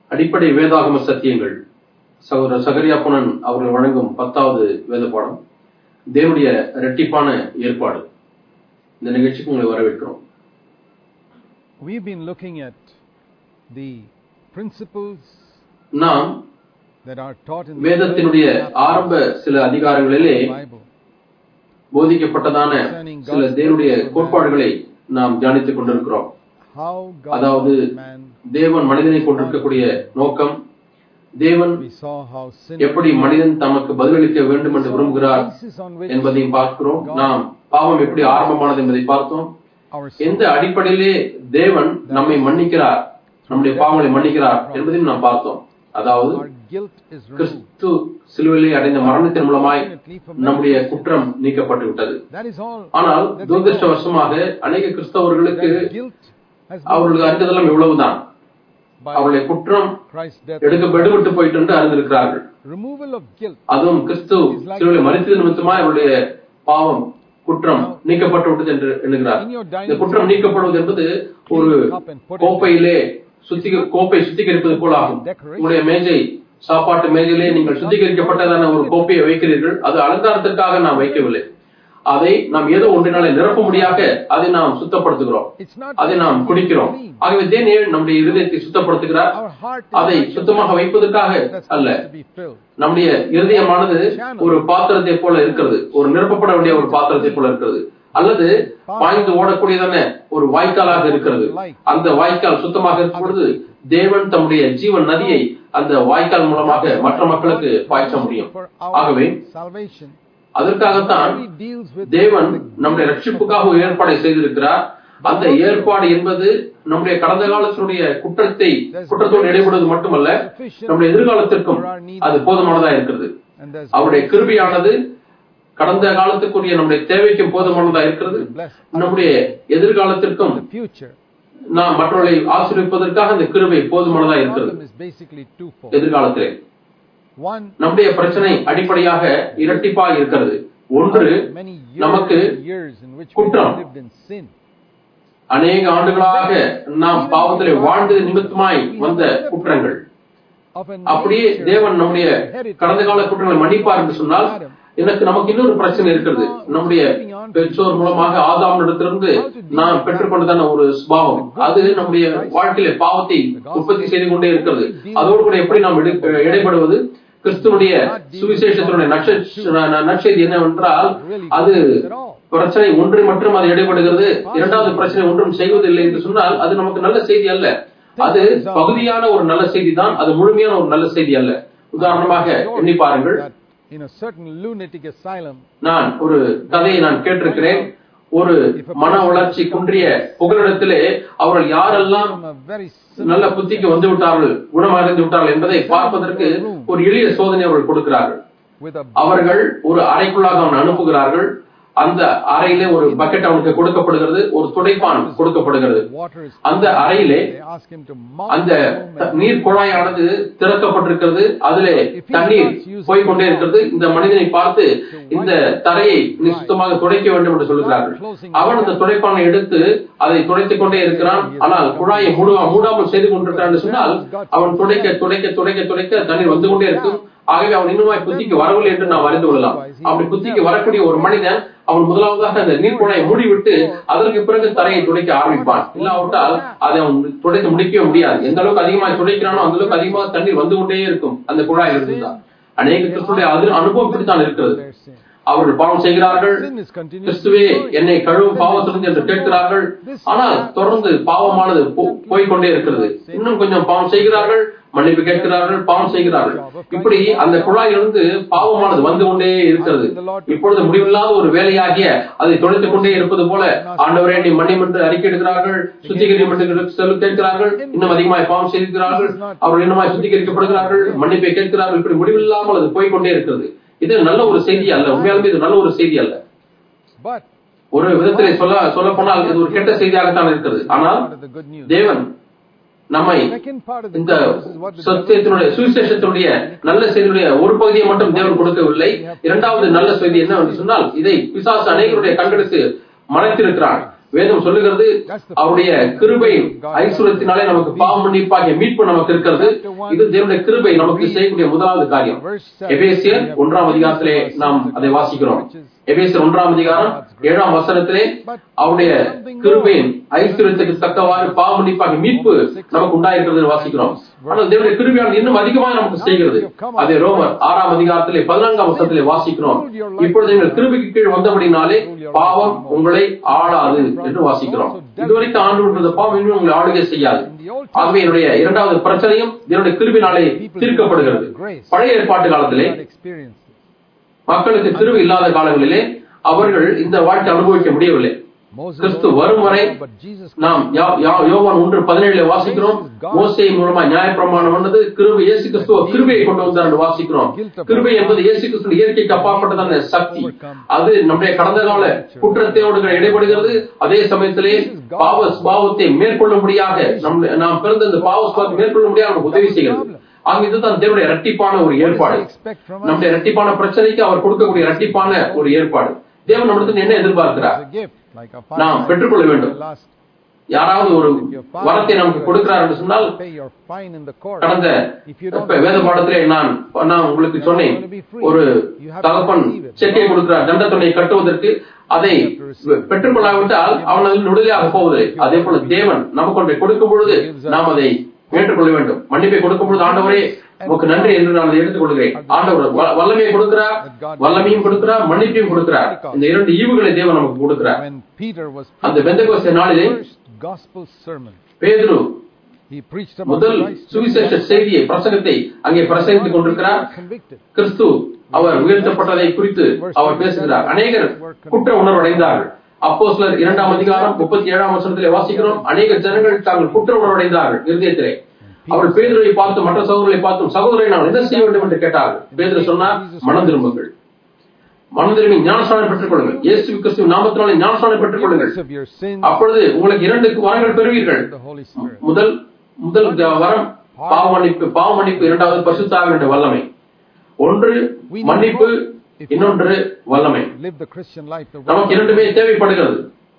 அடிப்படை வேதாகம சத்தியங்கள் சகோதரர் சகரியா புனன் அவர்கள் வழங்கும் பத்தாவது வேத பாடம் தேவனுடைய இரட்டிப்பான ஏற்பாடு இந்த நிகழ்ச்சிக்கு உங்களை வரவேற்கிறோம் We've been looking at the principles நாம் that are taught in the வேதத்தினுடைய early chapters ஆரம்ப சில அதிகாரங்களிலே of the Bible. போதிக்கப்பட்டதான சில தேவனுடைய கோட்பாடுகளை நாம் தியானித்துக் கொண்டிருக்கிறோம் How God அதாவது made man. தேவன் மனிதனை கொண்டிருக்கக்கூடிய நோக்கம் தேவன் We saw how sin எப்படி மனிதன் தமக்கு பதிலளிக்க வேண்டும் என்று விரும்புகிறார் basis on which என்பதையும் பார்க்கிறோம் நாம் பாவம் எப்படி ஆரம்பமானது என்பதை பார்த்தோம் our sin எந்த அடிப்படையிலே தேவன் நம்மை மன்னிக்கிறார் நம்முடைய பாவங்களை மன்னிக்கிறார் என்பதையும் நாம் பார்த்தோம் அதாவது our guilt is removed. கிறிஸ்து சிலுவையிலே அடைந்த மரணத்தின் மூலமாய் நம்முடைய குற்றம் நீக்கப்பட்டு விட்டது That is all. ஆனால் That's துரதிருஷ்டவசமாக அநேக கிறிஸ்தவர்களுக்கு That guilt has been அவர்களுக்கு அறிந்ததெல்லாம் இவ்வளவுதான் by அவருடைய குற்றம் Christ's death. எடுக்க எடுபட்டு போயிட்டு என்று அறிந்திருக்கிறார்கள் Removal of guilt அதுவும் கிறிஸ்து சிலுவையில் மறித்தது நிமித்தமாய் அவருடைய பாவம் குற்றம் நீக்கப்பட்டு விட்டது என்று எண்ணுகிறார் in your இந்த dining குற்றம் நீக்கப்படுவது என்பது ஒரு cup and put it கோப்பையிலே சுத்திக கோப்பை சுத்திகரிப்பது போல ஆகும் உங்களுடைய மேஜை சாப்பாட்டு மேஜையிலே நீங்கள் சுத்திகரிக்கப்பட்டதான ஒரு கோப்பையை வைக்கிறீர்கள் அது அலங்காரத்திற்காக நாம் வைக்கவில்லை அதை நாம் ஏதோ ஒன்றினாலே நிரப்ப முடியாத அதை நாம் சுத்தப்படுத்துகிறோம் It's not அதை நாம் குடிக்கிறோம் ஆகவே தேவன் நம்முடைய இருதயத்தை சுத்தப்படுத்துகிறார் our heart அதை is சுத்தமாக வைப்பதற்காக that's அல்ல supposed to be filled. நம்முடைய இருதயமானது ஒரு பாத்திரத்தை போல இருக்கிறது ஒரு நிரப்பப்பட வேண்டிய ஒரு பாத்திரத்தை போல இருக்கிறது அல்லது பாய்ந்து ஓடக்கூடியதான ஒரு வாய்க்காலாக இருக்கிறது அந்த வாய்க்கால் சுத்தமாக இருக்கும் பொழுது தேவன் தம்முடைய ஜீவன் நதியை அந்த வாய்க்கால் மூலமாக மற்ற மக்களுக்கு பாய்ச்ச முடியும் For ஆகவே our salvation, அதற்காகத்தான் he deals with தேவன் நம்முடைய ரட்சிப்புக்காக ஒரு ஏற்பாடை செய்திருக்கிறார் அந்த ஏற்பாடு என்பது நம்முடைய கடந்த காலத்தினுடைய குற்றத்தை குற்றத்தோடு இடைபடுவது மட்டுமல்ல நம்முடைய எதிர்காலத்திற்கும் அது போதுமானதா இருக்கிறது and there's அவருடைய கிருபியானது கடந்த காலத்துக்குரிய நம்முடைய தேவைக்கும் போதுமானதா இருக்கிறது bless நம்முடைய எதிர்காலத்திற்கும் the future. நாம் மற்றவர்களை ஆசீர்விப்பதற்காக அந்த கிருபை போதுமானதா The இருக்கிறது problem is basically twofold. எதிர்காலத்திலே One, நம்முடைய பிரச்சனை அடிப்படையாக இரட்டிப்பா இருக்கிறது ஒன்று many நமக்கு years, and years in which we குற்றம். lived in sin. அநேக ஆண்டுகளாக நாம் பாவத்திலே வாழ்ந்தது நிமித்தமாய் வந்த குற்றங்கள் Of a அப்படியே nature தேவன் நம்முடைய inherited கடந்த கால குற்றங்களை மன்னிப்பார் என்று சொன்னால் எனக்கு நமக்கு இன்னொரு பிரச்சனை இருக்கிறது நம்முடைய பெற்றோர் மூலமாக ஆதாமிடத்திலிருந்து நாம் பெற்றுக்கொண்டதான ஒரு சுபாவம் அது நம்முடைய வாழ்க்கையில பாவத்தை உற்பத்தி செய்து கொண்டே இருக்கிறது அதோடு கூட எப்படி நாம் எடு- இடைப்படுவது கிறிஸ்துவனுடைய சுவிசேஷத்தினுடைய நட்ச- நற்செய்தி என்னவென்றால் அது பிரச்சனை ஒன்று மட்டும் அது இடைபடுகிறது இரண்டாவது பிரச்சனை ஒன்றும் செய்வதில்லை என்று சொன்னால் அது நமக்கு நல்ல செய்தி அல்ல அது பகுதியான ஒரு நல்ல செய்தி தான் அது முழுமையான ஒரு நல்ல செய்தி அல்ல உதாரணமாக எண்ணி பாருங்கள் that in a certain lunatic asylum, நான் ஒரு கதையை நான் கேட்டிருக்கிறேன் ஒரு மன வளர்ச்சி குன்றிய புகலிடத்திலே அவர்கள் யாரெல்லாம் from a very நல்ல புத்திக்கு வந்து விட்டார்கள் குணமடைந்து விட்டார்கள் என்பதை பார்ப்பதற்கு ஒரு எளிய சோதனை அவர்கள் கொடுக்கிறார்கள் with a அவர்கள் ஒரு அறைக்குள்ளாக அவன் அனுப்புகிறார்கள் அந்த அறையிலே ஒரு பக்கெட் அவனுக்கு கொடுக்கப்படுகிறது ஒரு துடைப்பான் கொடுக்கப்படுகிறது water is அந்த அறையிலே they ask him to mount அந்த the room த- and நீர் குழாயானது திறக்கப்பட்டிருக்கிறது அதிலே தண்ணீர் போய்க்கொண்டே இருக்கிறது இந்த மனிதனை பார்த்து இந்த தரையை நீ சுத்தமாக துடைக்க வேண்டும் என்று சொல்லுகிறார்கள் அவன் அந்த துடைப்பானை எடுத்து அதை துடைத்துக் கொண்டே இருக்கிறான் ஆனால் குழாயை மூடுவா மூடாமல் செய்து கொண்டிருக்கிறான் என்று சொன்னால் அவன் துடைக்க துடைக்க துடைக்க துடைக்க தண்ணீர் வந்து கொண்டே இருக்கும் ஆகவே அவன் இன்னுமாய் புத்திக்கு வரவில்லை என்று நாம் அறிந்து கொள்ளலாம் அப்படி புத்திக்கு வரக்கூடிய ஒரு மனிதன் அவன் முதலாவதாக அந்த நீர்க்குழாயை மூடிவிட்டு அதற்கு பிறகு தரையை துடைக்க ஆரம்பிப்பான் இல்லாவிட்டால் அதை அவன் துடைத்து முடிக்கவே முடியாது எந்த அளவுக்கு அதிகமாக துடைக்கிறானோ அந்த அளவுக்கு அதிகமாக தண்ணீர் வந்து கொண்டே இருக்கும் அந்த குழாயில் இருந்தால் அநேக கிறிஸ்துடைய அது அனுபவம் இப்படித்தான் இருக்கிறது their sin. அவர்கள் பாவம் செய்கிறார்கள் Sin is continuous. கிறிஸ்துவே என்னை கழுவும் பாவத்திலிருந்து என்று கேட்கிறார்கள் ஆனால் தொடர்ந்து பாவமானது போ- போய்க்கொண்டே இருக்கிறது இன்னும் கொஞ்சம் பாவம் செய்கிறார்கள் மன்னிப்பு கேட்கிறார்கள் பாவம் செய்கிறார்கள் இப்படி அந்த குழாயிலிருந்து பாவமானது வந்து கொண்டே இருக்கிறது இப்பொழுது முடிவில்லாத ஒரு வேலையாகிய அதை தொலைத்துக் கொண்டே இருப்பது போல ஆண்டவரே நீ மன்னிம் என்று அறிக்கை எடுக்கிறார்கள் சுத்திகரிக்கும் என்று சொல்லி கேட்கிறார்கள் இன்னும் அதிகமாய் பாவம் செய்திருக்கிறார்கள் அவர்கள் இன்னுமாய் சுத்திகரிக்கப்படுகிறார்கள் மன்னிப்பை கேட்கிறார்கள் இப்படி முடிவில்லாமல் அது போய்க்கொண்டே இருக்கிறது இது நல்ல ஒரு செய்தி அல்ல உண்மையாலுமே இது நல்ல ஒரு செய்தி அல்ல But ஒரு விதத்திலே சொல்ல சொல்ல போனால் இது ஒரு கெட்ட செய்தியாகத்தான் இருக்கிறது ஆனால் part of the good news. தேவன் நம்மை Second part of the இந்த good news is what the சத்தியத்தினுடைய சுவிசேஷத்தினுடைய நல்ல செய்தியுடைய ஒரு பகுதியை மட்டும் தேவன் கொடுக்கவில்லை இரண்டாவது நல்ல செய்தி என்ன என்று சொன்னால் இதை பிசாசு அநேகருடைய கண்களுக்கு மறைத்திருக்கிறான் வேதம் சொல்லுகிறது அவருடைய கிருபை ஐஸ்வரத்தினாலே நமக்கு பாவ மன்னிப்பாகிய மீட்பு நமக்கு இருக்கிறது இது தேவனுடைய கிருபை நமக்கு செய்யக்கூடிய முதலாவது காரியம் எபேசியர் ஒன்றாம் அதிகாரத்திலே நாம் அதை வாசிக்கிறோம் எபேசியர் ஒன்றாம் அதிகாரம் ஏழாம் வசனத்திலே அவருடைய கிருபையின் ஐஸ்வர்யத்துக்கு தக்கவாறு பாவ மன்னிப்பாக மீட்பு நமக்கு உண்டாயிருக்கிறது வாசிக்கிறோம் ஆனால் தேவனுடைய கிருபையானது இன்னும் அதிகமாக நமக்கு செய்கிறது அதே ரோமர் ஆறாம் அதிகாரத்திலே பதினான்காம் வசனத்திலே வாசிக்கிறோம் இப்பொழுது எங்கள் கிருபைக்கு கீழ் வந்தபடினாலே பாவம் உங்களை ஆளாது என்று வாசிக்கிறோம் இதுவரைக்கும் ஆண்டு பாவம் இன்னும் உங்களை ஆளுகை செய்யாது ஆகவே என்னுடைய இரண்டாவது பிரச்சனையும் என்னுடைய கிருபினாலே தீர்க்கப்படுகிறது பழைய ஏற்பாட்டு காலத்திலே experience. மக்களுக்கு கிருபை இல்லாத காலங்களிலே அவர்கள் இந்த வாழ்க்கை அனுபவிக்க முடியவில்லை Moses கிறிஸ்து வரும் வரை but Jesus நாம் யா- யா- யோவான் ஒன்று பதினேழுல வாசிக்கிறோம் மோசை மூலமா நியாயப்பிரமாணம் வந்தது கிருபை இயேசு கிறிஸ்துவ கிருபையை கொண்டு வந்தார் என்று வாசிக்கிறோம் கிருபை என்பது இயேசு கிறிஸ்து இயற்கைக்கு அப்பாற்பட்டதான சக்தி அது நம்முடைய கடந்த கால குற்றத்தோடு இடைபடுகிறது அதே சமயத்திலே பாவ சுபாவத்தை மேற்கொள்ளும்படியாக நம் நாம் பிறந்த இந்த பாவ சுபாவத்தை மேற்கொள்ளும்படியாக நமக்கு உதவி செய்கிறது ஆக இதுதான் தேவனுடைய இரட்டிப்பான ஒரு ஏற்பாடு expect from us நம்முடைய இரட்டிப்பான பிரச்சனைக்கு அவர் கொடுக்கக்கூடிய இரட்டிப்பான ஒரு ஏற்பாடு தேவன் நம்மிடத்தில் என்ன எதிர்பார்க்கிறார் as a gift, like a நாம் fine பெற்றுக்கொள்ள வேண்டும் last யாராவது ஒரு வரத்தை நமக்கு கொடுக்கிறார் என்று சொன்னால் pay your fine in the court. கடந்த If you don't இப்ப வேத பாடத்திலே நான் நான் உங்களுக்கு சொன்னேன் ஒரு தகப்பன் செக்கை கொடுக்கிறார் தண்டத்தொகையை கட்டுவதற்கு அதை பெற்றுக்கொள்ளாவிட்டால் அவன் அதில் நுழையாக போவதில்லை அதே போல தேவன் நமக்கு ஒன்றை கொடுக்கும் பொழுது நாம் அதை ஏற்றுக்கொள்ள வேண்டும் மன்னிப்பை கொடுக்கும் பொழுது ஆண்டவரே உமக்கு நன்றி என்று நான் அதை எடுத்துக் கொள்கிறேன் ஆண்டவர் வ- வல்லமையை கொடுக்கிறார் வல்லமையும் கொடுக்கிறார் மன்னிப்பையும் கொடுக்கிறார் இந்த இரண்டு ஈவுகளை தேவன் நமக்கு கொடுக்கிறார் When Peter was அந்த preaching பெந்தகோஸ்தே நாளிலே the first gospel sermon, பேதுரு he preached about முதல் Christ. சுவிசேஷ செய்தியை பிரசங்கத்தை அங்கே பிரசங்கித்துக் கொண்டிருக்கிறார் convicted. கிறிஸ்து அவர் உயர்த்தப்பட்டதை குறித்து அவர் பேசுகிறார் அநேகர் குற்ற உணர்வடைந்தார்கள் அப்போ சிலர் இரண்டாம் அதிகாரம் முப்பத்தி ஏழாம் வசனத்திலே வாசிக்கிறோம் அநேக ஜனங்கள் தாங்கள் குற்ற உணர்வடைந்தார்கள் இருதயத்திலே அவர் பேதுரை பார்த்து மற்ற சகோதரர்களை பார்த்தும் சகோதரை நாம் என்ன செய்ய வேண்டும் என்று கேட்டார்கள் பேதுரு சொன்னார் மனம் திரும்புங்கள் மனம் திரும்பி ஞானஸ்தானம் பெற்றுக் கொள்ளுங்கள் இயேசு கிறிஸ்து நாமத்தினாலே ஞானஸ்தானம் பெற்றுக் கொள்ளுங்கள் of your sins, அப்பொழுது உங்களுக்கு இரண்டு வரங்கள் பெறுவீர்கள் the Holy Spirit. முதல் முதல் வரம் பாவ மன்னிப்பு பாவ மன்னிப்பு இரண்டாவது பரிசுத்தாக என்ற வல்லமை ஒன்று மன்னிப்பு இன்னொன்று வல்லமை Live the Christian life the நமக்கு way இரண்டுமே தேவைப்படுகிறது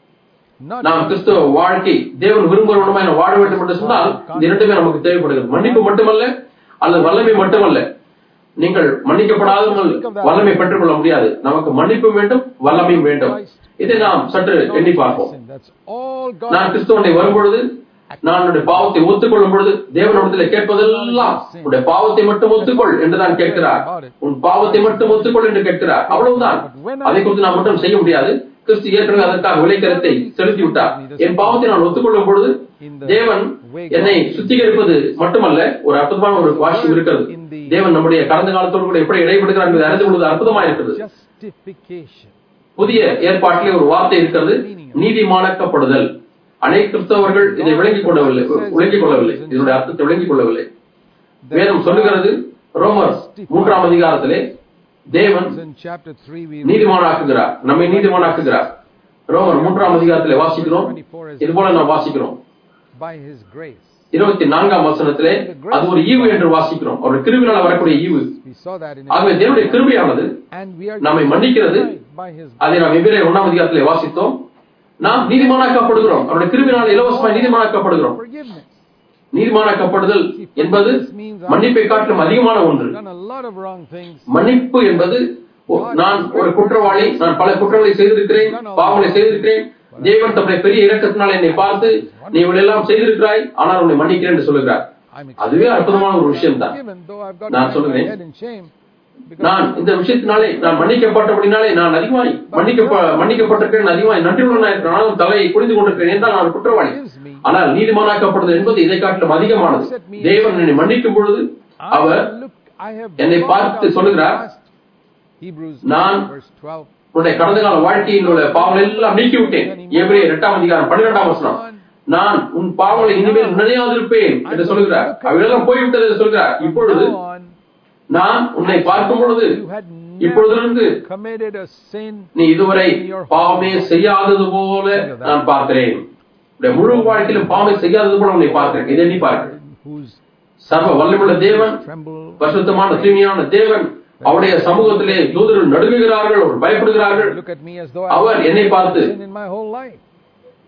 not நாம் கிறிஸ்துவ வாழ்க்கை தேவன் விரும்புகிறவனுமா என வாழ வேண்டும் என்று சொன்னால் இந்த இரண்டுமே நமக்கு தேவைப்படுகிறது மன்னிப்பு மட்டுமல்ல அல்லது வல்லமை மட்டுமல்ல நீங்கள் மன்னிக்கப்படாதவர்கள் வல்லமை பெற்றுக்கொள்ள முடியாது நமக்கு மன்னிப்பு வேண்டும் வல்லமையும் வேண்டும் இதை நாம் சற்று எண்ணி பார்ப்போம் sin. That's all நான் God கிறிஸ்துவனை வரும்பொழுது நான் என்னுடைய பாவத்தை ஒத்துக்கொள்ளும் பொழுது தேவனிடத்தில் கேட்பதெல்லாம் உன்னுடைய பாவத்தை மட்டும் ஒத்துக்கொள் என்று தான் கேட்கிறார் உன் பாவத்தை மட்டும் ஒத்துக்கொள் என்று கேட்கிறார் அவ்வளவுதான் அதை குறித்து நான் மட்டும் செய்ய முடியாது கிறிஸ்து ஏற்கனவே அதற்காக விலைக்கரத்தை செலுத்தி விட்டார் என் பாவத்தை நான் ஒத்துக்கொள்ளும் பொழுது தேவன் என்னை சுத்திகரிப்பது மட்டுமல்ல ஒரு அற்புதமான ஒரு வாசியம் இருக்கிறது தேவன் நம்முடைய கடந்த காலத்தோடு கூட எப்படி இடைபடுகிறார் என்பதை அறிந்து கொள்வது அற்புதமா இருக்கிறது justification. புதிய ஏற்பாட்டிலே ஒரு வார்த்தை இருக்கிறது நீதிமானாக்கப்படுதல் அனைத்து கிறிஸ்தவர்கள் இதை விளங்கிக் கொள்ளவில்லை விளங்கிக் கொள்ளவில்லை இதனுடைய அர்த்தத்தை விளங்கிக் கொள்ளவில்லை வேதம் சொல்லுகிறது ரோமர் மூன்றாம் அதிகாரத்திலே தேவன் In chapter 3 we நீதிமானாக்குகிறார் நம்மை நீதிமானாக்குகிறார் ரோமர் மூன்றாம் அதிகாரத்திலே வாசிக்கிறோம் இது போல நாம் வாசிக்கிறோம் by his grace. இருபத்தி நான்காம் வசனத்திலே அது ஒரு ஈவு என்று வாசிக்கிறோம் ஒரு கிருவினால் வரக்கூடிய ஈவு We saw that in ஆகவே தேவனுடைய கிருபையானது and we are நம்மை மன்னிக்கிறது by his அதை நாம் எபிரேயர் ஒன்றாம் அதிகாரத்திலே வாசித்தோம் நாம் நீதிமானாக்கப்படுகிறோம் அவருடைய கிருபினால் இலவசமாய் நீதிமானாக்கப்படுகிறோம் forgiveness. நீதிமானாக்கப்படுதல் என்பது மன்னிப்பை காட்டிலும் அதிகமான ஒன்று Done a lot of wrong things. மன்னிப்பு என்பது ஒ- நான் ஒரு குற்றவாளி நான் பல குற்றங்களை செய்திருக்கிறேன் பாவங்களை செய்திருக்கிறேன் தேவன் தம்முடைய பெரிய இரக்கத்தினால் என்னை பார்த்து நீ இவளெல்லாம் செய்திருக்கிறாய் ஆனால் உன்னை மன்னிக்கிறேன் என்று சொல்லுகிறார் I'm அதுவே அற்புதமான ஒரு விஷயம் தான் forgiven though I've got நான் to hang my சொல்லுகிறேன். head in shame. Because நான் இந்த விஷயத்தினாலே நான் மன்னிக்கப்பட்டபடினாலே நான் அதிகமாய் மன்னிக்கப்ப மன்னிக்கப்பட்டிருக்கிறேன் அதிகமாய் நன்றியுள்ளனாய் இருக்கிறேன் ஆனாலும் தலையை குனிந்து கொண்டிருக்கிறேன் என்றால் நான் குற்றவாளி gives me ஆனால் நீதிமானாக்கப்படுதல் என்பது இதை காட்டிலும் அதிகமானது தேவன் என்னை மன்னிக்கும் பொழுது I our have looked, I have என்னை brought பார்த்து out சொல்லுகிறார், the past. Hebrews நான் verse 12. உன்னுடைய கடந்த கால வாழ்க்கையில் உள்ள பாவங்களை எல்லாம் நீக்கி விட்டேன் எபிரேயர் இரண்டாம் அதிகாரம் பன்னிரெண்டாம் வசனம் நான் உன் பாவங்களை இனிமேல் நினையாதிருப்பேன் என்று சொல்கிறார் அவையெல்லாம் போய்விட்டது என்று சொல்கிறார் இப்பொழுது Now on, நான் உன்னை பார்க்கும் பொழுது you had இப்பொழுதிலிருந்து never committed a sin நீ இதுவரை பாவமே செய்யாதது போல நான் பார்க்கிறேன் உன்னுடைய முழு வாழ்க்கையிலும் பாவமே செய்யாதது போல உன்னை பார்க்கிறேன் இதை நீ பார்க்கிறேன் whose சர்வ வல்லமுள்ள தேவன் tremble பரிசுத்தமான தூய்மையான தேவன் அவருடைய சமூகத்திலே தூதர்கள் நடுங்குகிறார்கள் அவர் பயப்படுகிறார்கள் look at me as though our I என்னை பார்த்து sin in my whole life.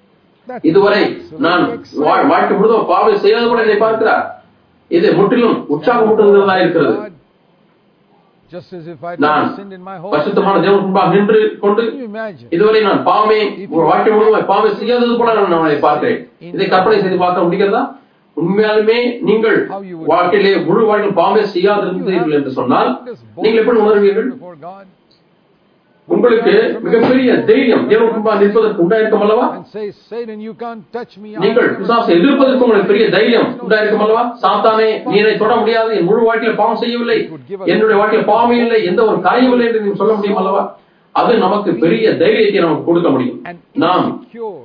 That's இதுவரை absolutely நான் exciting. வா- வாழ்க்கை முழுதும் பாவம் செய்யாத கூட என்னை பார்க்கிறார் இது முற்றிலும் உற்சாகமூட்டுகிறதா இருக்கிறது God, Just as if I நான் had sinned in my whole பரிசுத்தமான தேவன் முன்பாக நின்று கொண்டு Can you imagine? இதுவரை நான் பாவமே ஒரு வாழ்க்கை முழுவதும் பாவமே செய்யாதது போல நான் அவனை பார்க்கிறேன் இதை கற்பனை செய்து பார்க்க முடிகிறதா உண்மையாலுமே நீங்கள் வாழ்க்கையிலே முழு வாழ்க்கையில் பாவமே செய்யாதிருந்தீர்கள் என்று சொன்னால் நீங்கள் எப்படி உணர்வீர்கள் before God உங்களுக்கு மிகப்பெரிய தைரியம் தேவன் முன்பாக நிற்பதற்கு உண்டாயிருக்கும் அல்லவா and say, Satan, you can't touch me. நீங்கள் பிசாசை எதிர்ப்பதற்கு உங்களுக்கு பெரிய தைரியம் உண்டாயிருக்கும் அல்லவா சாத்தானே நீ என்னை தொட முடியாது என் முழு வாழ்க்கையில பாவம் செய்யவில்லை என்னுடைய வாழ்க்கையில பாவமே இல்லை எந்த ஒரு காரியம் இல்லை என்று நீ சொல்ல முடியும் அல்லவா அது நமக்கு பெரிய தைரியத்தை நமக்கு கொடுக்க முடியும் and நாம் insecure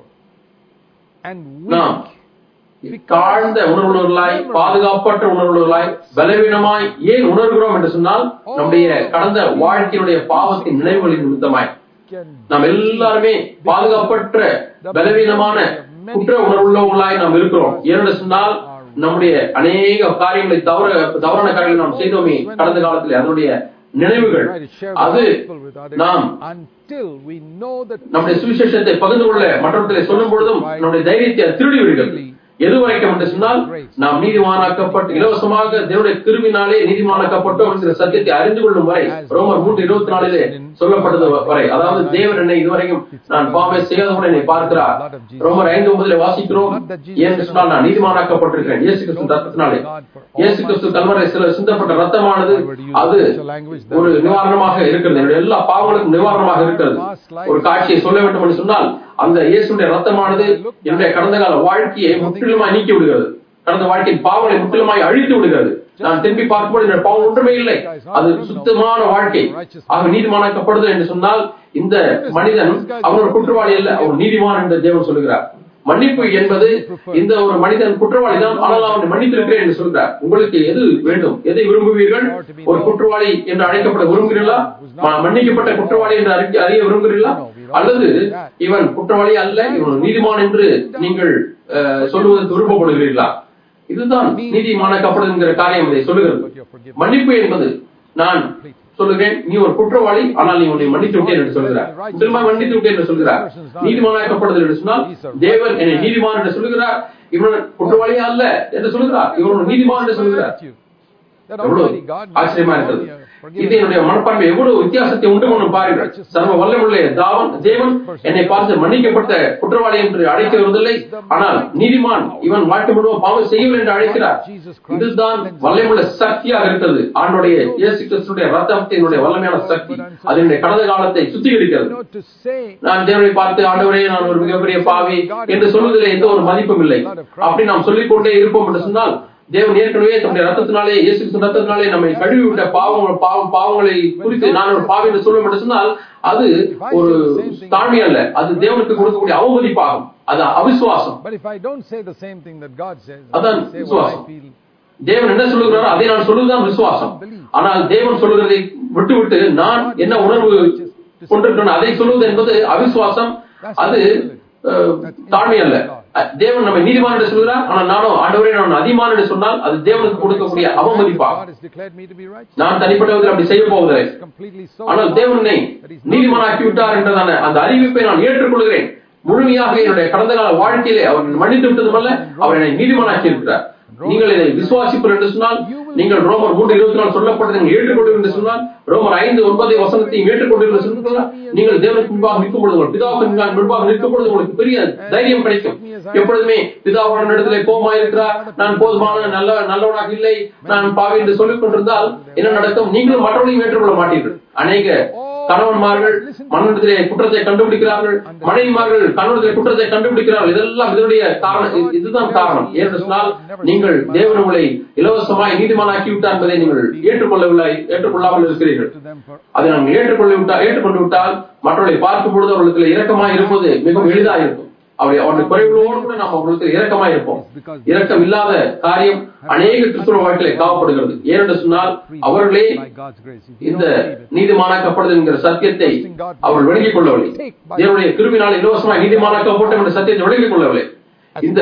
and நாம் weak தாழ்ந்த உணர்வுள்ளவர்களாய் பாதுகாப்பற்ற உணர்வுள்ளவர்களாய் பலவீனமாய் ஏன் உணர்கிறோம் என்று சொன்னால் நம்முடைய கடந்த வாழ்க்கையினுடைய பாவத்தின் நினைவுகளின் நிமித்தமாய் can நாம் எல்லாருமே பாதுகாப்பற்ற பலவீனமான குற்ற உணர்வுள்ளவர்களாய் நாம் இருக்கிறோம் ஏனென்று சொன்னால் நம்முடைய அநேக காரியங்களை தவற தவறான காரியங்களை நாம் செய்தோமே கடந்த காலத்தில் அதனுடைய நினைவுகள் try to share the அது gospel with others நாம் until we know that நம்முடைய சுவிசேஷத்தை பகிர்ந்து கொள்ள மற்றவர்களை சொல்லும் பொழுதும் நம்முடைய தைரியத்தை அது திருடி விடுகிறது எது வரைக்கும் என்று சொன்னால் நாம் நீதிமானாக்கப்பட்டு இலவசமாக தேவனுடைய கிருமினாலே நீதிமானாக்கப்பட்டோம் என்கிற சத்தியத்தை அறிந்து கொள்ளும் வரை ரோமர் மூன்று இருபத்தி நாலிலே சொல்லப்பட்டது வரை அதாவது தேவன் என்னை இதுவரைக்கும் நான் பாவமே செய்யாதவன் என்னை பார்க்கிறார் ரோமர் ஐந்து ஒன்பதிலே வாசிக்கிறோம் ஏன்னு சொன்னால் நான் நீதிமானாக்கப்பட்டிருக்கிறேன் இயேசு கிறிஸ்து ரத்தத்தினாலே இயேசு கிறிஸ்து கல்வரை சில சிந்தப்பட்ட ரத்தமானது அது ஒரு நிவாரணமாக இருக்கிறது என்னுடைய எல்லா பாவங்களுக்கும் நிவாரணமாக இருக்கிறது ஒரு காட்சியை சொல்ல வேண்டும் என்று சொன்னால் அந்த இயேசுடைய ரத்தமானது என்னுடைய கடந்த கால வாழ்க்கையை முற்றிலுமாய் நீக்கி விடுகிறது கடந்த வாழ்க்கையின் பாவங்களை முற்றிலுமாய் அழித்து விடுகிறது நான் திரும்பி பார்க்கும்போது என்னுடைய பாவம் ஒன்றுமே இல்லை அது சுத்தமான வாழ்க்கை ஆக நீதிமானாக்கப்படுதல் என்று சொன்னால் இந்த மனிதன் அவன் ஒரு குற்றவாளி அல்ல அவர் நீதிமான் என்று தேவன் சொல்லுகிறார் மன்னிப்பு என்பது இந்த ஒரு மனிதன் குற்றவாளி தான் ஆனால் அவனை மன்னித்திருக்கிறேன் என்று சொல்கிறார் உங்களுக்கு எது வேண்டும் எதை விரும்புவீர்கள் ஒரு குற்றவாளி என்று அழைக்கப்பட விரும்புகிறீர்களா ம- மன்னிக்கப்பட்ட குற்றவாளி என்று அறிக்க- அறிய விரும்புகிறீர்களா அல்லது இவன் குற்றவாளி அல்ல இவன் ஒரு நீதிமான் என்று நீங்கள் அஹ், சொல்லுவதற்கு விருப்பப்படுகிறீர்களா இதுதான் நீதிமானாக்கப்படும் என்கிற காரியம் இதை சொல்லுகிறது மன்னிப்பு என்பது நான் சொல்லுகிறேன் நீ ஒரு குற்றவாளி ஆனால் நீ உன்னை மன்னித்து விட்டேன் என்று சொல்கிறார் முற்றிலுமா மன்னித்து விட்டேன் என்று சொல்கிறார் நீதிமானாக்கப்படுதல் என்று சொன்னால் தேவன் என்னை நீதிமான் என்று சொல்லுகிறார் இவன் குற்றவாளியா அல்ல என்று சொல்லுகிறார் இவன் ஒரு நீதிமான் என்று சொல்லுகிறார் that எவ்வளவு Almighty God ஆச்சரியமா இருக்கிறது இது என்னுடைய மனப்பான்மை எவ்வளவு வித்தியாசத்தை உண்டு பண்ணும் பாருங்கள் சர்வ வல்லமுள்ள தாவன் தேவன் என்னை பார்த்து மன்னிக்கப்பட்ட குற்றவாளி என்று அழைக்க வருவதில்லை ஆனால் நீதிமான் இவன் வாழ்க்கை முழுவதும் பாவம் செய்யவில்லை என்று அழைக்கிறார் இதுதான் வல்லமுள்ள சக்தியாக இருக்கிறது ஆண்டுடைய இயேசு கிறிஸ்துடைய ரத்தத்தினுடைய வல்லமையான சக்தி அதனுடைய கடந்த காலத்தை சுத்திகரிக்கிறது you know to say நான் தேவனை பார்த்து ஆண்டவரே நான் ஒரு மிகப்பெரிய பாவி என்று சொல்வதில் எந்த ஒரு மதிப்பும் இல்லை அப்படி நாம் சொல்லிக் கொண்டே இருப்போம் என்று சொன்னால் தேவன் ஏற்கனவே தம்முடைய ரத்தத்தினாலே இயேசு கிறிஸ்து ரத்தத்தினாலே நம்மை கழுவி விட்ட பாவங்கள் பாவம் பாவங்களை குறித்து நான் ஒரு பாவி என்று சொல்லுவோம் என்று சொன்னால் அது ஒரு தாழ்மை அல்ல அது தேவனுக்கு கொடுக்கக்கூடிய அவமதிப்பாகும் அது அவிசுவாசம் but if I don't say the same thing that God says அதான் I say what I விசுவாசம். feel தேவன் என்ன சொல்லுகிறாரோ அதை நான் சொல்லுவதுதான் விசுவாசம் ஆனால் தேவன் சொல்லுகிறதை விட்டுவிட்டு நான் என்ன உணர்வு கொண்டிருக்கிறேன் அதை சொல்லுவது என்பது அவிசுவாசம் அது அஹ், தாழ்மை அல்ல அஹ், தேவன் நம்மை நீதிமான் என்று சொல்கிறார் ஆனால் நானும் ஆண்டவரே நான் அதிமான் என்று சொன்னால் அது தேவனுக்கு கொடுக்கக்கூடிய அவமதிப்பாகும் God has declared me to be righteous நான் தனிப்பட்ட விதத்தில் அப்படி செய்ய போவதில்லை completely so ஆனால் தேவனை நீதிமானாக்கி விட்டார் என்றதான அந்த அறிவிப்பை நான் ஏற்றுக்கொள்கிறேன் முழுமையாக என்னுடைய கடந்த கால வாழ்க்கையிலே அவர் என்னை மன்னித்து விட்டதுமல்ல அவர் என்னை நீதிமானாக்கி இருக்கிறார் நீங்கள் இதை விசுவாசிப்பர் என்று சொன்னால் நீங்கள் ரோமர் மூன்று இருபத்தி நாலு சொல்லப்பட்டதை நீங்கள் ஏற்றுக்கொள்வீர்கள் என்று சொன்னால் ரோமர் ஐந்து ஒன்பதை வசனத்தையும் ஏற்றுக்கொள்வீர்கள் என்று சொன்னால் நீங்கள் தேவனுக்கு முன்பாக நிற்கும் பொழுது உங்கள் பிதாவுக்கு முன்பாக முன்பாக நிற்கும் பொழுது உங்களுக்கு பெரிய தைரியம் கிடைக்கும் எப்பொழுதுமே பிதாவுடன் இடத்திலே கோபமா இருக்கிறார் நான் போதுமான நல்ல நல்லவனாக இல்லை நான் பாவி என்று சொல்லிக் கொண்டிருந்தால் என்ன நடக்கும் நீங்களும் மற்றவர்களையும் ஏற்றுக்கொள்ள மாட்டீர்கள் அநேக கணவன்மார்கள் மன்னத்திலே குற்றத்தை கண்டுபிடிக்கிறார்கள் மனைவிமார்கள் கணவனத்திலே குற்றத்தை கண்டுபிடிக்கிறார்கள் இதெல்லாம் இதனுடைய காரணம் இது- இதுதான் காரணம் ஏன்னு சொன்னால் நீங்கள் தேவன் உங்களை இலவசமாய் நீதிமானாக்கி விட்டார் என்பதை நீங்கள் ஏற்றுக்கொள்ளவில்லை ஏற்றுக்கொள்ளாமல் இருக்கிறீர்கள் to them for அதை நாங்கள் ஏற்றுக்கொள்ள விட்டால் ஏற்றுக்கொண்டு விட்டால் மற்றவர்களை பார்க்கும் பொழுது அவர்களுக்கு இரக்கமாய் இருப்பது மிகவும் எளிதாக இருக்கும் அவருடைய அவருடைய குறைகளோடு கூட நாம் அவர்களுக்கு இரக்கமாய் இருப்போம் இரக்கம் இல்லாத காரியம் அநேக கிறிஸ்துவ வாழ்க்கையில காவப்படுகிறது ஏனென்று சொன்னால் அவர்களே by God's grace if you இந்த don't believe it நீதிமானாக்கப்படுதல் என்கிற சத்தியத்தை அவர்கள் விளங்கிக் கொள்ளவில்லை தேவனுடைய கிருமினால் இலவசமாய் நீதிமானாக்கப்பட்டோம் என்ற சத்தியத்தை விளங்கிக் கொள்ளவில்லை இந்த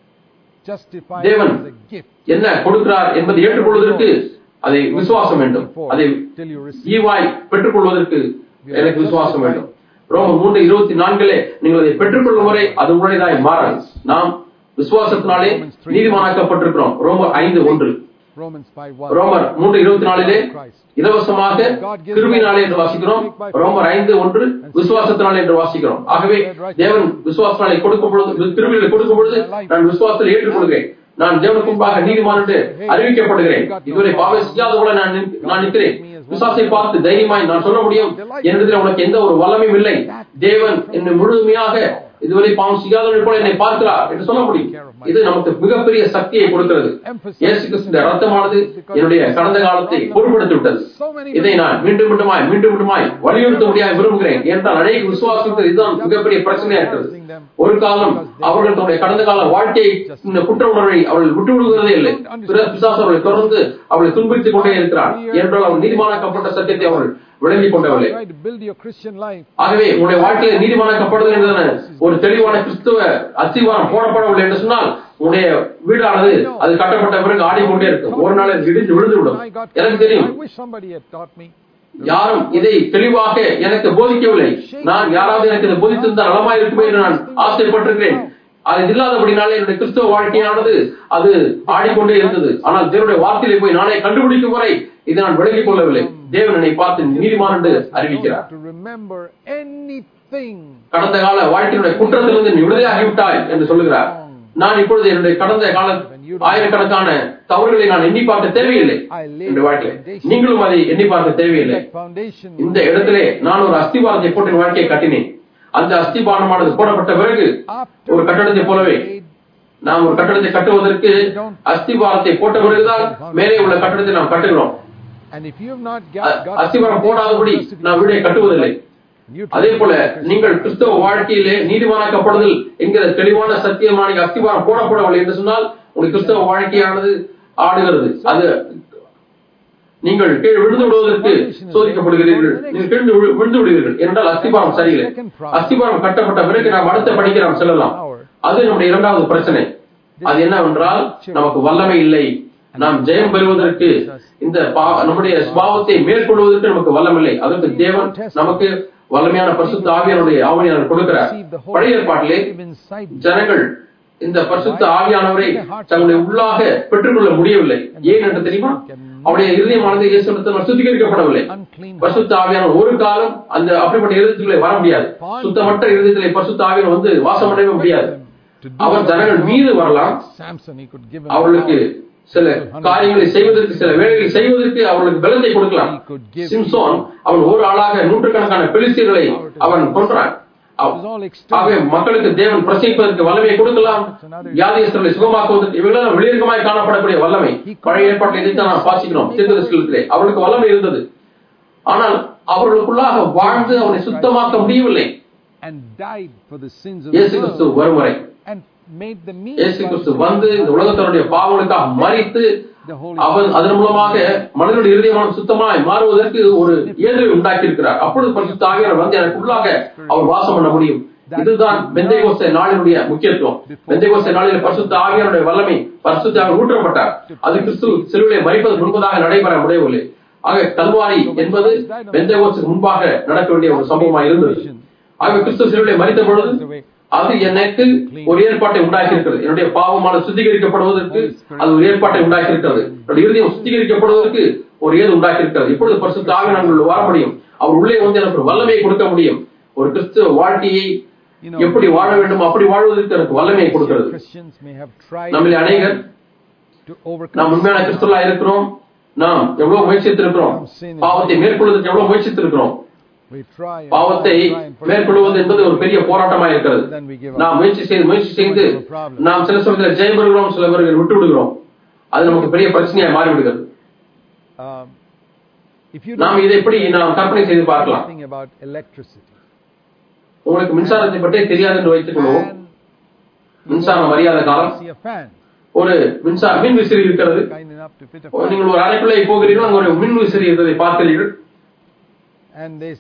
justify தேவன் as a gift என்ன கொடுக்கிறார் என்பதை ஏற்றுக்கொள்வதற்கு அதை விசுவாசம் வேண்டும் அதை till you receive ஈவாய் பெற்றுக்கொள்வதற்கு எனக்கு விசுவாசம் வேண்டும் ரோமர் மூன்று இருபத்தி நான்கிலே நீங்கள் அதை பெற்றுக்கொள்ளும் வரை அது உங்களுடையதாய் மாறாது நாம் விசுவாசத்தினாலே நீதிமானாக்கப்பட்டிருக்கிறோம் ரோமர் ஐந்து ஒன்று Romans 5 1. ரோமர் மூன்று இருபத்தி நாலிலே இலவசமாக கிருபினாலே என்று வாசிக்கிறோம் ரோமர் ஐந்து ஒன்று விசுவாசத்தினாலே என்று வாசிக்கிறோம் ஆகவே தேவன் விசுவாசனாலே கொடுக்கும் பொழுது கிருபிகளை கொடுக்கும் பொழுது நான் விசுவாசத்தில் ஏற்றுக்கொள்கிறேன் நான் தேவனுக்கு முன்பாக நீதிமான் என்று அறிவிக்கப்படுகிறேன் இதுவரை பாவை செய்யாத போல நான் நிற்க- நான் நிற்கிறேன் விசுவாசை பார்த்து தைரியமாய் நான் சொல்ல முடியும் என்னிடத்தில் உனக்கு எந்த ஒரு வல்லமையும் இல்லை தேவன் என்னை முழுமையாக இதுவரை பாவம் செய்யாதவர்கள் போல என்னை பார்க்கிறார் என்று சொல்ல முடியும் இது நமக்கு மிகப்பெரிய சக்தியை கொடுக்கிறது இயேசு கிறிஸ்துவின் ரத்தமானது என்னுடைய கடந்த காலத்தை பொருட்படுத்தி விட்டது இதை நான் மீண்டும் மீண்டுமாய் மீண்டும் மீண்டுமாய் வலியுறுத்த முடியாது விரும்புகிறேன் ஏனென்றால் அநேக விசுவாசத்துக்கு இதுதான் மிகப்பெரிய பிரச்சனையா இருக்கிறது ஒரு காலம் அவர்கள் தன்னுடைய கடந்த கால வாழ்க்கையை இந்த குற்ற உணர்வை அவர்கள் விட்டு விடுகிறதே இல்லை பிற பிசாசு அவர்களை தொடர்ந்து அவர்களை துன்புறுத்திக் கொண்டே இருக்கிறார் ஏனென்றால் அவர் நீதிமானாக்கப்பட்ட சத்தியத்தை அவர்கள் விளங்கிக் கொண்டவில்லை Try to build your Christian life. ஆகவே உங்களுடைய வாழ்க்கையில் நீதிமானாக்கப்படுதல் என்பதன ஒரு தெளிவான கிறிஸ்துவ அஸ்திவாரம் போடப்படவில்லை என்று சொன்னால் உங்களுடைய வீடானது அது கட்டப்பட்ட பிறகு ஆடிக்கொண்டே இருக்கும் ஒரு நாள் அது இடிந்து விழுந்து விடும் I got எனக்கு தெரியும் I wish somebody had taught me. யாரும் இதை தெளிவாக எனக்கு போதிக்கவில்லை நான் யாராவது எனக்கு இதை போதித்திருந்தால் நலமா இருக்குமே என்று நான் ஆசைப்பட்டிருக்கிறேன் அது இல்லாதபடினாலே என்னுடைய கிறிஸ்தவ வாழ்க்கையானது அது ஆடிக்கொண்டே இருந்தது ஆனால் தேவனுடைய வார்த்தையிலே போய் நானே கண்டுபிடிக்கும் வரை இதை நான் விளங்கிக் கொள்ளவில்லை தேவன் என்னை பார்த்து நீதிமான் என்று You don't அறிவிக்கிறார் have to remember anything. கடந்த கால வாழ்க்கையினுடைய குற்றத்திலிருந்து நீ விடுதலையாகிவிட்டாய் என்று சொல்லுகிறார் நான் இப்பொழுது என்னுடைய கடந்த கால ஆயிரக்கணக்கான தவறுகளை நான் எண்ணி பார்க்க தேவையில்லை என்னுடைய வாழ்க்கையில் நீங்களும் அதை எண்ணி பார்க்க தேவையில்லை That foundation. இந்த இடத்திலே நான் ஒரு அஸ்திபாரத்தை போட்டு என் வாழ்க்கையை கட்டினேன் அந்த அஸ்திபாரமானது போடப்பட்ட பிறகு After ஒரு கட்டடத்தை போலவே made, நாம் ஒரு கட்டடத்தை கட்டுவதற்கு அஸ்திபாரத்தை போட்ட பிறகுதான் மேலே உள்ள கட்டடத்தை நாம் கட்டுகிறோம் and if you have not a- got, got அஸ்திபாரம் போடாதபடி நாம் வீடை கட்டுவதில்லை you அதே போல நீங்கள் கிறிஸ்தவ வாழ்க்கையிலே நீதிமானாக்கப்படுதல் என்கிற தெளிவான சத்தியமான அஸ்திபாரம் போடப்படவில்லை என்று சொன்னால் உங்கள் கிறிஸ்தவ வாழ்க்கையானது ஆடுகிறது அது நீங்கள் கீழ் விழுந்து விடுவதற்கு சோதிக்கப்படுகிறீர்கள் நீங்கள் கீழ் விழு- விழுந்து விடுவீர்கள் என்றால் அஸ்திபாரம் சரியில்லை அஸ்திபாரம் கட்டப்பட்ட பிறகு நாம் அடுத்த படிக்க நாம் செல்லலாம் அது நம்முடைய இரண்டாவது பிரச்சனை அது என்னவென்றால் நமக்கு வல்லமை இல்லை நாம் ஜெயம் பெறுவதற்கு இந்த பா- நம்முடைய சுபாவத்தை மேற்கொள்வதற்கு நமக்கு வல்லமில்லை அதற்கு தேவன் நமக்கு வல்லமையான பரிசுத்த ஆவியானுடைய ஆவியானவர் கொடுக்கிறார் receive the பழைய Holy ஏற்பாட்டிலே Spirit inside you. ஜனங்கள் இந்த பரிசுத்த ஆவியானவரை தங்களுடைய உள்ளாக பெற்றுக்கொள்ள முடியவில்லை ஏன் என்று தெரியுமா அவருடைய இருதயமானது இயேசுவிடத்தில் சுத்திகரிக்கப்படவில்லை Unclean பரிசுத்த ஆவியானவர் ஒரு காலம் அந்த அப்படிப்பட்ட இருதயத்திலே வர முடியாது சுத்தமற்ற இருதயத்திலே பரிசுத்த ஆவியானவர் வந்து வாசம் அடையவே முடியாது to do அவர் ஜனங்கள் மீது வரலாம் Samson, he could give him அவர்களுக்கு சில காரியங்களை செய்வதற்கு சில வேலைகளை செய்வதற்கு அவர்களுக்கு பலத்தை கொடுக்கலாம் சிம்சோன் அவன் ஒரு ஆளாக நூற்றுக்கணக்கான பெலிசியர்களை அவன் கொன்றான் அவ்- ஆகவே மக்களுக்கு தேவன் பிரசவிப்பதற்கு வல்லமையை கொடுக்கலாம் வியாதியஸ்தர்களை சுகமாக்குவதற்கு இவைகளெல்லாம் வெளியங்கமாய் காணப்படக்கூடிய வல்லமை பழைய ஏற்பாட்டை இதைத்தான் நான் வாசிக்கிறோம் தீர்க்கதரிசிகளிலே அவர்களுக்கு வல்லமை இருந்தது ஆனால் அவர்களுக்குள்ளாக வாழ்ந்து அவனை சுத்தமாக்க முடியவில்லை and died for the sins of இயேசு the கிறிஸ்து world வரும் வரை and made the means இயேசு by கிறிஸ்து which வந்து இந்த உலகத்தினுடைய பாவங்களுக்காக மறித்து the Holy அவன் அதன் மூலமாக மனிதனுடைய இருதயமான சுத்தமாய் மாறுவதற்கு ஒரு ஏதுவை உண்டாக்கி இருக்கிறார் அப்பொழுது பரிசுத்த ஆகியோர் வந்து எனக்கு உள்ளாக அவர் வாசம் பண்ண முடியும் இதுதான் பெந்தைகோஸ்தே நாளினுடைய முக்கியத்துவம் பெந்தைகோஸ்தே நாளில் பரிசுத்த ஆவியாருடைய வல்லமை பரிசுத்த ஆவியார் ஊற்றப்பட்டார் அது கிறிஸ்து சிலுவையை மறிப்பதற்கு முன்பதாக நடைபெற முடியவில்லை ஆக கல்வாரி என்பது பெந்தைகோஸ்துக்கு முன்பாக நடக்க வேண்டிய ஒரு சம்பவமா இருந்தது ஆக கிறிஸ்து சிலுவையை மறித்த பொழுது அது எனக்கு ஒரு ஏற்பாட்டை உண்டாக்கி இருக்கிறது என்னுடைய பாவமான சுத்திகரிக்கப்படுவதற்கு அது ஒரு ஏற்பாட்டை உண்டாக்கி இருக்கிறது என்னுடைய இருதயம் சுத்திகரிக்கப்படுவதற்கு ஒரு ஏது உண்டாக்கி இருக்கிறது இப்பொழுது பரிசுத்த ஆவியானவர்கள் வர முடியும் அவர் உள்ளே வந்து எனக்கு ஒரு வல்லமையை கொடுக்க முடியும் ஒரு கிறிஸ்துவ வாழ்க்கையை எப்படி வாழ வேண்டும் அப்படி வாழ்வதற்கு எனக்கு வல்லமையை கொடுக்கிறது Christians may have tried நம்மில் அநேகர் to நாம் overcome உண்மையான கிறிஸ்துவலா இருக்கிறோம் நாம் எவ்வளவு முயற்சித்திருக்கிறோம் பாவத்தை மேற்கொள்வதற்கு எவ்வளவு முயற்சித்திருக்கிறோம் we try and பாவத்தை try and persevere. மேற்கொள்வது என்பது ஒரு பெரிய போராட்டமா இருக்கிறது Then we give up. நாம் முயற்சி செய்து முயற்சி செய்து நாம் சில சமயத்தில் ஜெயம் பெறுகிறோம் சில பேர்கள் விட்டு விடுகிறோம் அது நமக்கு பெரிய பிரச்சனையா மாறிவிடுகிறது Um, if you நாம் don't இதை எப்படி நாம் கற்பனை செய்து know பார்க்கலாம் anything about electricity உங்களுக்கு மின்சாரத்தை பற்றி தெரியாது என்று வைத்துக் கொள்வோம் and மின்சாரம் அறியாத காலம் see a fan ஒரு மின்சார மின் விசிறி இருக்கிறது kind enough to fit a நீங்கள் ஒரு அறைக்குள்ளே போகிறீர்கள் அங்கு ஒரு மின் விசிறி இருந்ததை பார்க்கிறீர்கள் and this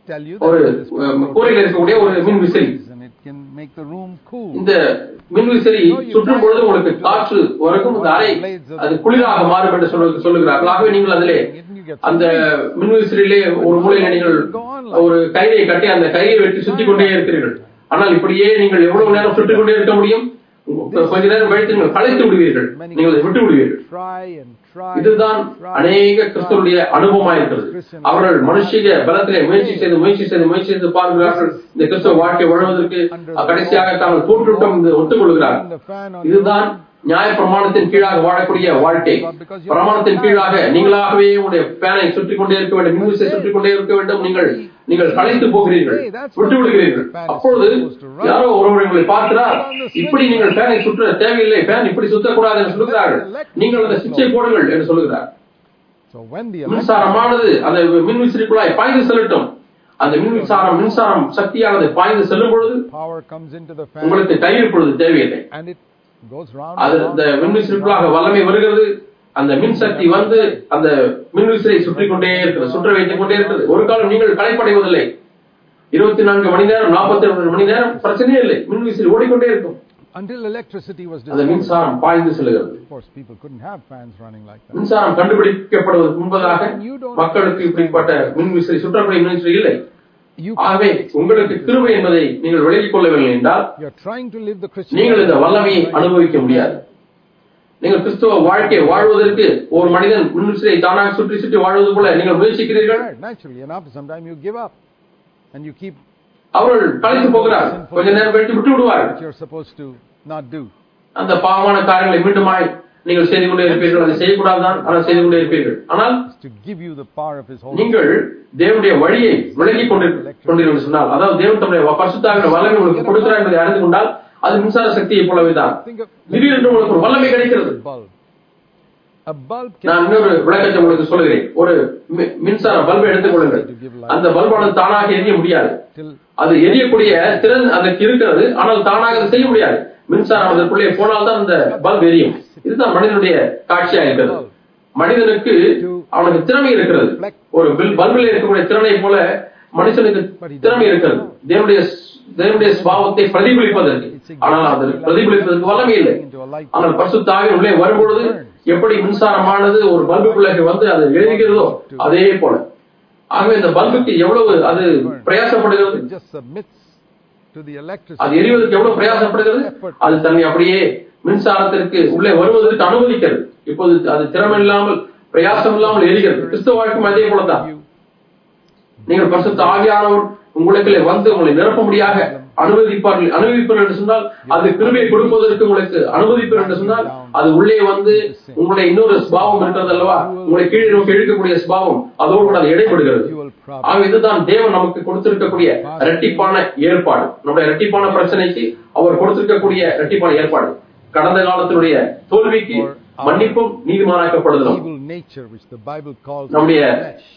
tell you ஒரு that this அஹ், கூரையில் இருக்கக்கூடிய ஒரு மின் விசிறி and it can make the room cool. இந்த மின் விசிறி சுற்றும் பொழுது உங்களுக்கு காற்று வரைக்கும் இந்த அறை அது குளிராக மாறும் என்று சொல்லு சொல்லுகிறார்கள் ஆகவே நீங்கள் அதிலே அந்த மின் விசிறியிலே ஒரு மூலையில நீங்கள் ஒரு கயிறை கட்டி அந்த கயிறை வெட்டி சுத்தி கொண்டே இருக்கிறீர்கள் ஆனால் இப்படியே நீங்கள் எவ்வளவு நேரம் சுற்றிக் கொண்டே இருக்க முடியும் கொஞ்ச நேரம் கழித்து நீங்கள் களைத்து விடுவீர்கள் நீங்கள் அதை விட்டு விடுவீர்கள் Try and try. இதுதான் and try அநேக and கிறிஸ்தவருடைய அனுபவமா இருக்கிறது அவர்கள் மனுஷிக பலத்திலே முயற்சி செய்து முயற்சி செய்து முயற்சி செய்து பார்க்கிறார்கள் இந்த கிறிஸ்தவ வாழ்க்கை வாழ்வதற்கு கடைசியாக தாங்கள் கூட்டுட்டம் ஒத்துக்கொள்கிறார் the fan on இதுதான் நியாய பிரமாணத்தின் கீழாக வாழக்கூடிய வாழ்க்கை பிரமாணத்தின் கீழாக நீங்களாகவே உங்களுடைய பேனை சுற்றி கொண்டே இருக்க வேண்டும் மின்விசை சுற்றி கொண்டே இருக்க வேண்டும் நீங்கள் நீங்கள் களைத்து போகிறீர்கள் விட்டு விடுகிறீர்கள் அப்பொழுது யாரோ ஒருவர் உங்களை பார்க்கிறார் இப்படி நீங்கள் பேனை சுற்ற தேவையில்லை பேன் இப்படி சுத்தக்கூடாது என்று சொல்லுகிறார்கள் நீங்கள் அந்த சிச்சை போடுங்கள் என்று சொல்லுகிறார் So when the மின்சாரமானது அந்த மின் விசிறிக்குள்ளாய் பாய்ந்து செல்லட்டும் அந்த மின் மின்சாரம் மின்சாரம் சக்தியானது பாய்ந்து செல்லும் பொழுது power comes into the fan உங்களுக்கு கயிறு பொழுது தேவையில்லை and it goes round அது and இந்த round. மின்விசிறிக்குள்ளாக வல்லமை வருகிறது அந்த மின் சக்தி வந்து அந்த மின்விசிறை சுற்றி கொண்டே இருக்கிறது சுற்ற வைத்துக் கொண்டே இருக்கிறது ஒரு காலம் நீங்கள் களைப்படைவதில்லை இருபத்தி நான்கு மணி நேரம் நாற்பத்தி ரெண்டு மணி நேரம் பிரச்சனையே இல்லை மின்விசிறி ஓடிக்கொண்டே இருக்கும் Until electricity was அந்த discovered. மின்சாரம் பாய்ந்து செல்கிறது Of course, people couldn't have fans running like that. மின்சாரம் கண்டுபிடிக்கப்படுவதற்கு முன்பதாக மக்களுக்கு இப்படிப்பட்ட மின்விசிறி சுற்றக்கூடிய மின்விசிறி இல்லை You ஆகவே உங்களுக்கு கிருபை என்பதை நீங்கள் விலகிக் கொள்ளவில்லை என்றால் you're trying to live the Christian நீங்கள் இந்த life. வல்லமையை அனுபவிக்க முடியாது நீங்கள் கிறிஸ்துவ வாழ்க்கை வாழ்வதற்கு ஒரு மனிதன் மின்விசிறை தானாக சுற்றி சுற்றி வாழ்வது போல நீங்கள் முயற்சிக்கிறீர்கள் Right, naturally, and after some time you give up and you keep அவர்கள் கலைத்து போகிறார் கொஞ்ச நேரம் கழித்து விட்டு விடுவார்கள் what you're supposed to not do. அந்த பாவமான காரியங்களை மீண்டுமாய் நீங்கள் செய்து கொண்டே இருப்பீர்கள் அதை செய்யக்கூடாதுதான் ஆனால் செய்து கொண்டே இருப்பீர்கள் ஆனால் It's to give you the power of His Holy நீங்கள் தேவனுடைய வழியை விலகிக் கொண்டு கொண்டீர்கள் சொன்னால் அதாவது தேவன் தம்முடைய பரிசுத்தாவின் வல்லமை உங்களுக்கு கொடுக்கிறார் என்பதை அறிந்து கொண்டால் அது மின்சார சக்தியை போலவே தான் Think of திடீரென்று உங்களுக்கு ஒரு வல்லமை கிடைக்கிறது a bulb. A bulb நான் can இன்னொரு விளக்கத்தை உங்களுக்கு சொல்கிறேன் ஒரு மி- மின்சார பல்பை எடுத்துக் கொள்ளுங்கள் அந்த பல்பானது தானாக எரிய முடியாது till அது எரியக்கூடிய திறன் அதற்கு இருக்கிறது ஆனால் தானாக அதை செய்ய முடியாது மின்சாரம் அதற்குள்ளே போனால்தான் அந்த பல்ப் எரியும் இதுதான் மனிதனுடைய காட்சியா இருக்கிறது மனிதனுக்கு அவனுக்கு திறமை இருக்கிறது ஒரு பில் பல்பில் இருக்கக்கூடிய திறனை போல மனுஷனுக்கு திறமை இருக்கிறது தேவனுடைய தேவனுடைய சுபாவத்தை பிரதிபலிப்பதற்கு ஆனால் அது பிரதிபலிப்பதற்கு வல்லமை இல்லை into a light. ஆனால் பரிசுத்தாவி உள்ளே வரும்பொழுது எப்படி மின்சாரமானது ஒரு பல்புக்குள்ளே வந்து அது எழுதுகிறதோ அதே போல ஆகவே இந்த பல்புக்கு எவ்வளவு அது பிரயாசப்படுகிறது It just submits to the அது electricity. எரிவதற்கு எவ்வளவு பிரயாசப்படுகிறது அது தன்னை அப்படியே மின்சாரத்திற்கு உள்ளே வருவதற்கு அனுமதிக்கிறது இப்போது அது திறமை இல்லாமல் பிரயாசம் இல்லாமல் எரிகிறது கிறிஸ்தவ வாழ்க்கையும் அதே போலதான் You நீங்கள் பரிசுத்த ஆவியானவர் உங்களுக்குள்ளே வந்து உங்களை நிரப்பும்படியாக அனுமதிப்பார்கள் அனுமதிப்பார் என்று சொன்னால் அது கிருபையை கொடுப்பதற்கு உங்களுக்கு அனுமதிப்பார் என்று சொன்னால் அது உள்ளே வந்து உங்களுடைய இன்னொரு ஸ்பாவம் இருக்கிறது அல்லவா உங்களை கீழே நோக்கி இழுக்கக்கூடிய ஸ்பாவம் அதோடு கூட அது இடைப்படுகிறது you will probably ஆக இதுதான் தேவன் நமக்கு கொடுத்திருக்கக்கூடிய இரட்டிப்பான ஏற்பாடு நம்முடைய இரட்டிப்பான பிரச்சனைக்கு அவர் கொடுத்திருக்கக்கூடிய இரட்டிப்பான ஏற்பாடு கடந்த காலத்தினுடைய தோல்விக்கு மன்னிப்பும் நீதிமானாக்கப்படுதலும் evil nature which the Bible calls நம்முடைய flesh.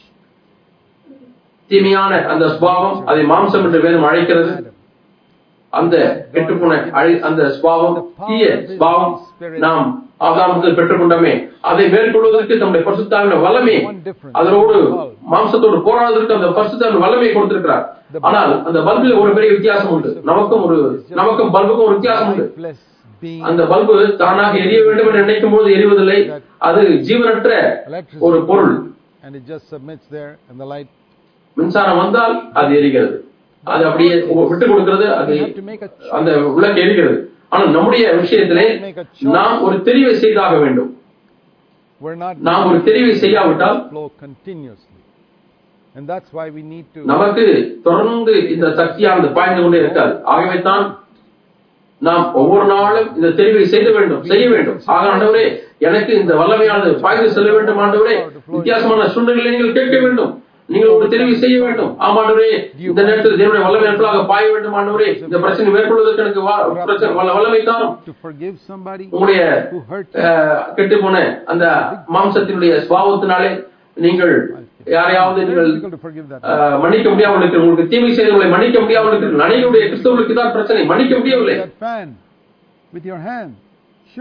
தீமையான அந்த ஸ்பாவம் அதை மாம்சம் என்று வேதம் அழைக்கிறது அந்த கெட்டுப்போன அழி அந்த ஸ்பாவம் தீய ஸ்பாவம் நாம் ஆதாமத்தில் பெற்றுக்கொண்டோமே அதை மேற்கொள்வதற்கு நம்முடைய பரிசுத்தாவின் வல்லமே அதனோடு மாம்சத்தோடு போராடுவதற்கு அந்த பரிசுத்தாவின் வல்லமையை கொடுத்திருக்கிறார் ஆனால் அந்த பல்பில் ஒரு பெரிய வித்தியாசம் உண்டு நமக்கும் ஒரு நமக்கும் பல்புக்கும் ஒரு வித்தியாசம் உண்டு Lifeless being அந்த பல்பு தானாக எரிய வேண்டும் என்று நினைக்கும் போது எரிவதில்லை அது ஜீவனற்ற ஒரு பொருள் and it just submits there and the light. மின்சாரம் வந்தால் அது எரிகிறது அது அப்படியே விட்டு கொடுக்கிறது அது We have to make a choice. அந்த விளக்கு எரிகிறது ஆனால் நம்முடைய விஷயத்திலே நாம் ஒரு தெரிவை செய்தாக வேண்டும் We're not நாம் ஒரு தெரிவை செய்யாவிட்டால் flow continuously. And that's why we need to நமக்கு தொடர்ந்து இந்த சக்தியானது பாய்ந்து கொண்டே இருக்காது ஆகவே தான் நாம் ஒவ்வொரு நாளும் இந்த தெரிவை செய்த வேண்டும் செய்ய வேண்டும் ஆக ஆண்டவரே எனக்கு இந்த வல்லமையானது பாய்ந்து செல்ல வேண்டும் ஆண்டவரே வித்தியாசமான சூழ்நிலைகளை நீங்கள் கேட்க வேண்டும் நீங்கள் ஒரு தெரிவை செய்ய வேண்டும் ஆமாண்டவரே இந்த நேரத்தில் தேவனுடைய வல்லமை எனக்குள்ளாக பாய வேண்டும் ஆண்டவரே இந்த பிரச்சனை மேற்கொள்வதற்கு எனக்கு வா- பிரச்சனை- வல்ல- வல்லமை தாரும் to forgive somebody உங்களுடைய who hurt கெட்டு போன அந்த மாம்சத்தினுடைய சுபாவத்தினாலே நீங்கள் யாரையாவது நீங்கள் difficult to forgive that. அஹ், மன்னிக்க முடியாமல் இருக்கு உங்களுக்கு தீமை செய்தவர்களை மன்னிக்க முடியாமல் இருக்கு அனைவருடைய கிறிஸ்தவர்களுக்கு தான் பிரச்சனை மன்னிக்க முடியவில்லை that fan with your hand. Sure.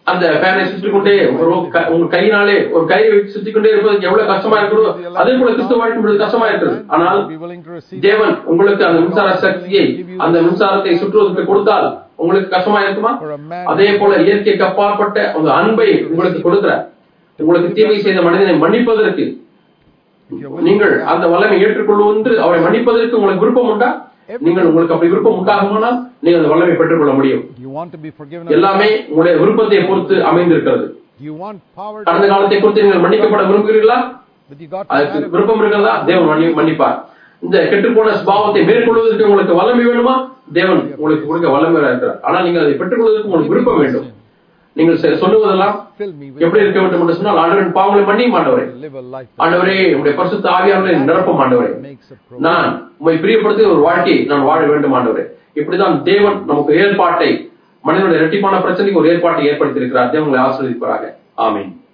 அந்த ஃபேனை சுற்றி கொண்டே ஒரு க- உங்க கையினாலே ஒரு கயிறை வச்சு சுத்தி கொண்டே இருப்பதற்கு எவ்வளவு கஷ்டமா இருக்கிறதோ அதே போல கிறிஸ்துவ வாழ்க்கை பொழுது கஷ்டமா இருக்கிறது ஆனால் be willing to receive தேவன் உங்களுக்கு அந்த மின்சார சக்தியை அந்த மின்சாரத்தை சுற்றுவதற்கு கொடுத்தால் உங்களுக்கு கஷ்டமா இருக்குமா அதே போல இயற்கைக்கு அப்பாற்பட்ட அந்த அன்பை உங்களுக்கு கொடுக்கிறார் உங்களுக்கு தீமை செய்த மனிதனை மன்னிப்பதற்கு if you're willing நீங்கள் அந்த வல்லமை ஏற்றுக்கொள்வது அவரை மன்னிப்பதற்கு உங்களுக்கு விருப்பம் உண்டா நீங்கள் உங்களுக்கு அப்படி விருப்பம் உண்டாகுமானால் நீங்கள் அந்த வல்லமை பெற்றுக்கொள்ள முடியும் do you want to be forgiven of எல்லாமே உங்களுடைய விருப்பத்தை பொறுத்து அமைந்திருக்கிறது do you want power கடந்த to, காலத்தை குறித்து நீங்கள் மன்னிக்கப்பட விரும்புகிறீர்களா but you got to அதுக்கு have விருப்பம் இருக்கிறதா தேவன் மன்னி- மன்னிப்பார் இந்த கெட்டுப்போன சுபாவத்தை மேற்கொள்வதற்கு உங்களுக்கு வல்லமை வேணுமா தேவன் உங்களுக்கு கொடுக்க வல்லமை இருக்கிறார் ஆனால் நீங்கள் அதை பெற்றுக்கொள்வதற்கு உங்களுக்கு விருப்பம் வேண்டும் நீங்கள் செ- சொல்லுவதெல்லாம் fill me with எப்படி இருக்க வேண்டும் என்று சொன்னால் ஆண்டவரின் பாவங்களை மன்னியும் ஆண்டவரே live a life ஆண்டவரே உங்களுடைய பரிசுத்த ஆவியானவரை நிரப்பும் ஆண்டவரே that makes a progress. நான் உம்மை பிரியப்படுத்தி ஒரு வாழ்க்கையை நான் வாழ வேண்டும் ஆண்டவரே இப்படிதான் தேவன் நமக்கு ஏற்பாட்டை மனிதனுடைய இரட்டிப்பான பிரச்சனைக்கு ஒரு ஏற்பாட்டை ஏற்படுத்தியிருக்கிறார் தேவன் உங்களை ஆசீர்வதிப்பாராக ஆமென்